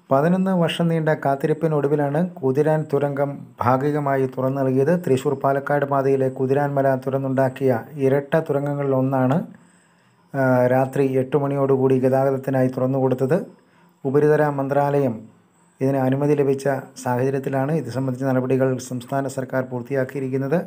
പതിനൊന്ന് വർഷം നീണ്ട കാത്തിരിപ്പിനൊടുവിലാണ് കുതിരാൻ തുരങ്കം ഭാഗികമായി തുറന്നു നൽകിയത് തൃശ്ശൂർ പാലക്കാട് പാതയിലെ കുതിരാൻമല തുറന്നുണ്ടാക്കിയ ഇരട്ട തുരങ്കങ്ങളിലൊന്നാണ് ആ, രാത്രി എട്ട് മണിയോടുകൂടി ഗതാഗതത്തിനായി തുറന്നു കൊടുത്തത് ഉപരിതല മന്ത്രാലയം ഇതിന് അനുമതി ലഭിച്ച സാഹചര്യത്തിലാണ് ഇത് സംബന്ധിച്ച നടപടികൾ സംസ്ഥാന സർക്കാർ പൂർത്തിയാക്കിയിരിക്കുന്നത്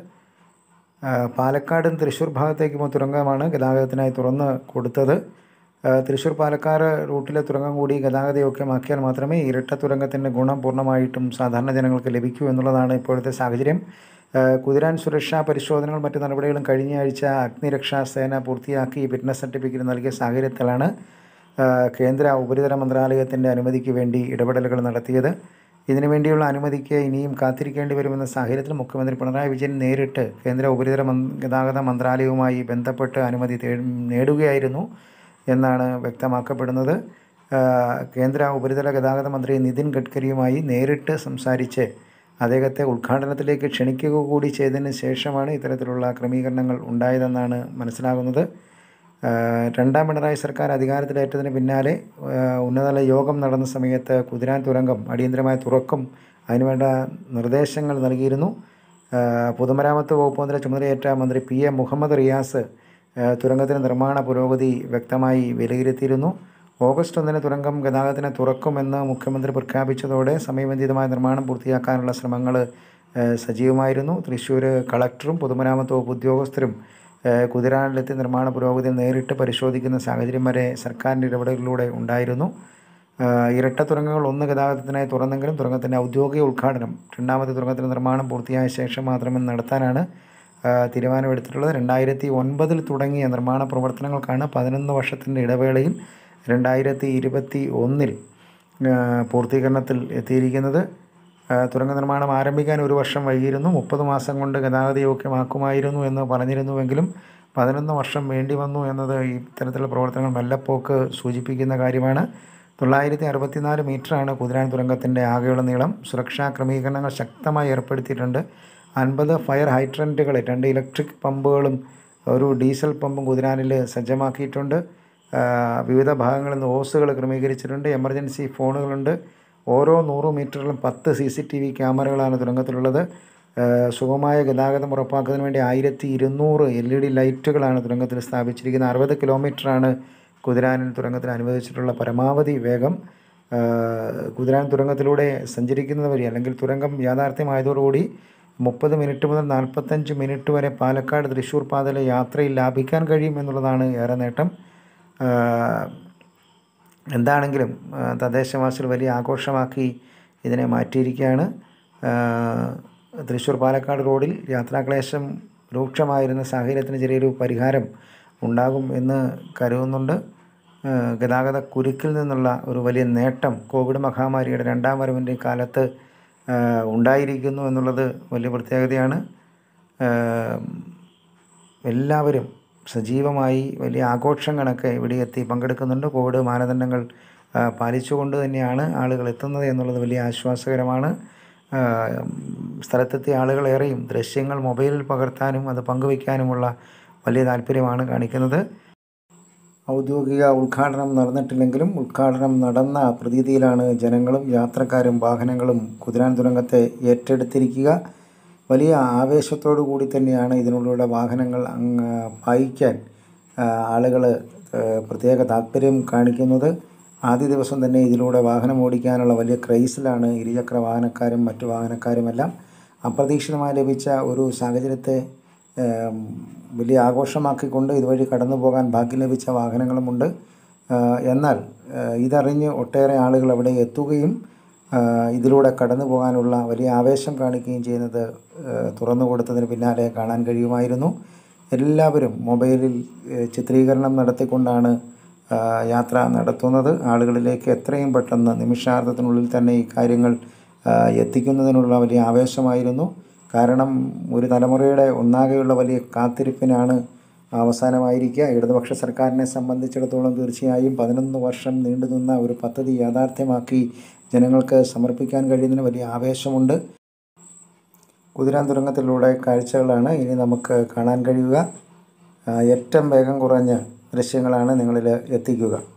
ആ, പാലക്കാടും തൃശ്ശൂർ ഭാഗത്തേക്കുമോ തുരങ്കമാണ് ഗതാഗതത്തിനായി തുറന്ന് കൊടുത്തത് ആ, തൃശ്ശൂർ പാലക്കാട് റൂട്ടിലെ തുരങ്കം കൂടി ഗതാഗതയോഗ്യമാക്കിയാൽ മാത്രമേ ഈ ഇരട്ട തുരങ്കത്തിൻ്റെ ഗുണം പൂർണ്ണമായിട്ടും സാധാരണ ജനങ്ങൾക്ക് ലഭിക്കൂ എന്നുള്ളതാണ് ഇപ്പോഴത്തെ സാഹചര്യം ആ, കുതിരാൻ സുരക്ഷാ പരിശോധനകൾ മറ്റു നടപടികളും കഴിഞ്ഞ ആഴ്ച അഗ്നിരക്ഷാ സേന പൂർത്തിയാക്കി ഫിറ്റ്നസ് സർട്ടിഫിക്കറ്റ് നൽകിയ സാഹചര്യത്തിലാണ് ആ, കേന്ദ്ര ഉപരിതല മന്ത്രാലയത്തിൻ്റെ അനുമതിക്ക് വേണ്ടി ഇടപെടലുകൾ നടത്തിയത് ഇതിനു വേണ്ടിയുള്ള അനുമതിക്ക് ഇനിയും കാത്തിരിക്കേണ്ടി വരുമെന്ന സാഹചര്യത്തിൽ മുഖ്യമന്ത്രി പിണറായി വിജയൻ നേരിട്ട് കേന്ദ്ര ഉപരിതല മൻ- ഗതാഗത മന്ത്രാലയവുമായി ബന്ധപ്പെട്ട് അനുമതി തേ നേടുകയായിരുന്നു എന്നാണ് വ്യക്തമാക്കപ്പെടുന്നത് ആ, കേന്ദ്ര ഉപരിതല ഗതാഗത മന്ത്രി നിതിൻ ഗഡ്കരിയുമായി നേരിട്ട് സംസാരിച്ച് അദ്ദേഹത്തെ ഉദ്ഘാടനത്തിലേക്ക് ക്ഷണിക്കുക കൂടി ചെയ്തതിന് ശേഷമാണ് ഇത്തരത്തിലുള്ള ക്രമീകരണങ്ങൾ ഉണ്ടായതെന്നാണ് മനസ്സിലാകുന്നത് ആ, രണ്ടാം പിണറായി സർക്കാർ അധികാരത്തിലേറ്റതിന് പിന്നാലെ ആ, ഉന്നതതല യോഗം നടന്ന സമയത്ത് കുതിരാൻ തുരങ്കം അടിയന്തരമായി തുറക്കും അതിനുവേണ്ട നിർദ്ദേശങ്ങൾ നൽകിയിരുന്നു ആ, പൊതുമരാമത്ത് വകുപ്പ് മന്ത്രി ചുമതലയേറ്റ മന്ത്രി പി എ മുഹമ്മദ് റിയാസ് ആ, തുരങ്കത്തിന് നിർമ്മാണ പുരോഗതി വ്യക്തമായി വിലയിരുത്തിയിരുന്നു ഓഗസ്റ്റ് ഒന്നിന് തുരങ്കം ഗതാഗതത്തിന് തുറക്കുമെന്ന് മുഖ്യമന്ത്രി പ്രഖ്യാപിച്ചതോടെ സമയബന്ധിതമായ നിർമ്മാണം പൂർത്തിയാക്കാനുള്ള ശ്രമങ്ങൾ സജീവമായിരുന്നു തൃശ്ശൂർ കളക്ടറും പൊതുമരാമത്ത് വകുപ്പ് ഉദ്യോഗസ്ഥരും ഏഹ് കുതിരാനിലെത്തി നിർമ്മാണ പുരോഗതി നേരിട്ട് പരിശോധിക്കുന്ന സാഹചര്യം വരെ സർക്കാരിൻ്റെ ഇടപെടലിലൂടെ ഉണ്ടായിരുന്നു ഏഹ് ഇരട്ട തുരങ്കങ്ങൾ ഒന്ന് ഗതാഗതത്തിനായി തുറന്നെങ്കിലും തുരങ്കത്തിൻ്റെ ഔദ്യോഗിക ഉദ്ഘാടനം രണ്ടാമത്തെ തുരങ്കത്തിൻ്റെ നിർമ്മാണം പൂർത്തിയായ ശേഷം മാത്രമേ നടത്താനാണ് ഏഹ് തീരുമാനമെടുത്തിട്ടുള്ളത് രണ്ടായിരത്തി ഒൻപതിൽ തുടങ്ങിയ നിർമ്മാണ പ്രവർത്തനങ്ങൾക്കാണ് പതിനൊന്ന് വർഷത്തിൻ്റെ ഇടവേളയിൽ രണ്ടായിരത്തി ഇരുപത്തി ഒന്നിൽ പൂർത്തീകരണത്തിൽ എത്തിയിരിക്കുന്നത് ആ, തുരങ്ക നിർമ്മാണം ആരംഭിക്കാൻ ഒരു വർഷം വൈകിയിരുന്നു മുപ്പത് മാസം കൊണ്ട് ഗതാഗത യോഗ്യമാക്കുമായിരുന്നു എന്ന് പറഞ്ഞിരുന്നുവെങ്കിലും പതിനൊന്ന് വർഷം വേണ്ടി വന്നു എന്നത് ഈ ഇത്തരത്തിലുള്ള പ്രവർത്തനങ്ങൾ മെല്ലപ്പോക്ക് സൂചിപ്പിക്കുന്ന കാര്യമാണ് തൊള്ളായിരത്തി അറുപത്തിനാല് മീറ്ററാണ് കുതിരാൻ തുരങ്കത്തിൻ്റെ ആകെയുള്ള നീളം സുരക്ഷാ ക്രമീകരണങ്ങൾ ശക്തമായി ഏർപ്പെടുത്തിയിട്ടുണ്ട് അൻപത് ഫയർ ഹൈഡ്രൻറ്റുകൾ രണ്ട് ഇലക്ട്രിക് പമ്പുകളും ഒരു ഡീസൽ പമ്പും കുതിരാനിൽ സജ്ജമാക്കിയിട്ടുണ്ട് ആ, വിവിധ ഭാഗങ്ങളിൽ നിന്ന് ഓസുകൾ ക്രമീകരിച്ചിട്ടുണ്ട് എമർജൻസി ഫോണുകളുണ്ട് ഓരോ നൂറ് മീറ്ററിലും പത്ത് സി സി ടി വി ക്യാമറകളാണ് തുരങ്കത്തിലുള്ളത് ആ, സുഗമമായ ഗതാഗതം ഉറപ്പാക്കുന്നതിന് വേണ്ടി ആയിരത്തി ഇരുന്നൂറ് എൽ ഇ ഡി ലൈറ്റുകളാണ് തുരങ്കത്തിൽ സ്ഥാപിച്ചിരിക്കുന്നത് അറുപത് കിലോമീറ്ററാണ് കുതിരാനിൽ തുരങ്കത്തിൽ അനുവദിച്ചിട്ടുള്ള പരമാവധി വേഗം ആ, കുതിരാൻ തുരങ്കത്തിലൂടെ സഞ്ചരിക്കുന്നത് വഴി അല്ലെങ്കിൽ തുരങ്കം യാഥാർത്ഥ്യമായതോടുകൂടി മുപ്പത് മിനിറ്റ് മുതൽ നാൽപ്പത്തഞ്ച് മിനിറ്റ് വരെ പാലക്കാട് തൃശ്ശൂർ പാതയിലെ യാത്രയിൽ ലാഭിക്കാൻ കഴിയും എന്നുള്ളതാണ് ഏറെ നേട്ടം ആ, എന്താണെങ്കിലും ആ, തദ്ദേശവാസികൾ വലിയ ആഘോഷമാക്കി ഇതിനെ മാറ്റിയിരിക്കുകയാണ് ആ, തൃശ്ശൂർ പാലക്കാട് റോഡിൽ യാത്രാക്ലേശം രൂക്ഷമായിരുന്ന സാഹചര്യത്തിന് ചെറിയൊരു പരിഹാരം ഉണ്ടാകും എന്ന് കരുതുന്നുണ്ട് ആ, ഗതാഗത കുരുക്കിൽ നിന്നുള്ള ഒരു വലിയ നേട്ടം കോവിഡ് മഹാമാരിയുടെ രണ്ടാം വരവിൻ്റെ കാലത്ത് ആ, ഉണ്ടായിരിക്കുന്നു എന്നുള്ളത് വലിയ പ്രത്യേകതയാണ് ആ, എല്ലാവരും സജീവമായി വലിയ ആഘോഷങ്ങളൊക്കെ ഇവിടെ എത്തി പങ്കെടുക്കുന്നുണ്ട് കോവിഡ് മാനദണ്ഡങ്ങൾ ആ, പാലിച്ചുകൊണ്ട് തന്നെയാണ് ആളുകൾ എത്തുന്നത് എന്നുള്ളത് വലിയ ആശ്വാസകരമാണ് ആ, സ്ഥലത്തെത്തിയ ആളുകളേറെയും ദൃശ്യങ്ങൾ മൊബൈലിൽ പകർത്താനും അത് പങ്കുവയ്ക്കാനുമുള്ള വലിയ താല്പര്യമാണ് കാണിക്കുന്നത് ഔദ്യോഗിക ഉദ്ഘാടനം നടന്നിട്ടില്ലെങ്കിലും ഉദ്ഘാടനം നടന്ന പ്രതീതിയിലാണ് ജനങ്ങളും യാത്രക്കാരും വാഹനങ്ങളും കുതിരാൻ തുരങ്കത്തെ ഏറ്റെടുത്തിരിക്കുക വലിയ ആവേശത്തോടു കൂടി തന്നെയാണ് ഇതിനുള്ളിലൂടെ വാഹനങ്ങൾ അങ്ങ് പായിക്കാൻ ആളുകൾ പ്രത്യേക താല്പര്യം കാണിക്കുന്നത് ആദ്യ ദിവസം തന്നെ ഇതിലൂടെ വാഹനം ഓടിക്കാനുള്ള വലിയ ക്രൈസിലാണ് ഇരുചക്ര വാഹനക്കാരും മറ്റു വാഹനക്കാരുമെല്ലാം അപ്രതീക്ഷിതമായി ലഭിച്ച ഒരു സാഹചര്യത്തെ ഏം, വലിയ ആഘോഷമാക്കിക്കൊണ്ട് ഇതുവഴി കടന്നു പോകാൻ ഭാഗ്യം ലഭിച്ച വാഹനങ്ങളുമുണ്ട് ആ, എന്നാൽ ആ, ഇതറിഞ്ഞ് ഒട്ടേറെ ആളുകൾ അവിടെ എത്തുകയും ആ, ഇതിലൂടെ കടന്നു പോകാനുള്ള വലിയ ആവേശം കാണിക്കുകയും ചെയ്യുന്നത് ആ, തുറന്നു കൊടുത്തതിന് പിന്നാലെ കാണാൻ കഴിയുമായിരുന്നു എല്ലാവരും മൊബൈലിൽ ഏ, ചിത്രീകരണം നടത്തിക്കൊണ്ടാണ് ആ, യാത്ര നടത്തുന്നത് ആളുകളിലേക്ക് എത്രയും പെട്ടെന്ന് നിമിഷാർദ്ധത്തിനുള്ളിൽ തന്നെ ഈ കാര്യങ്ങൾ ആ, എത്തിക്കുന്നതിനുള്ള വലിയ ആവേശമായിരുന്നു കാരണം ഒരു തലമുറയുടെ ഒന്നാകെയുള്ള വലിയ കാത്തിരിപ്പിനാണ് അവസാനമായിരിക്കുക ഇടതുപക്ഷ സർക്കാരിനെ സംബന്ധിച്ചിടത്തോളം തീർച്ചയായും പതിനൊന്ന് വർഷം നീണ്ടുനിന്ന ഒരു പദ്ധതി യാഥാർത്ഥ്യമാക്കി ജനങ്ങൾക്ക് സമർപ്പിക്കാൻ കഴിയുന്നതിന് വലിയ ആവേശമുണ്ട് കുതിരാൻ തുരങ്കത്തിലൂടെ കാഴ്ചകളാണ് ഇനി നമുക്ക് കാണാൻ കഴിയുക ആ, ഏറ്റവും വേഗം കുറഞ്ഞ ദൃശ്യങ്ങളാണ് നിങ്ങളിൽ എത്തിക്കുക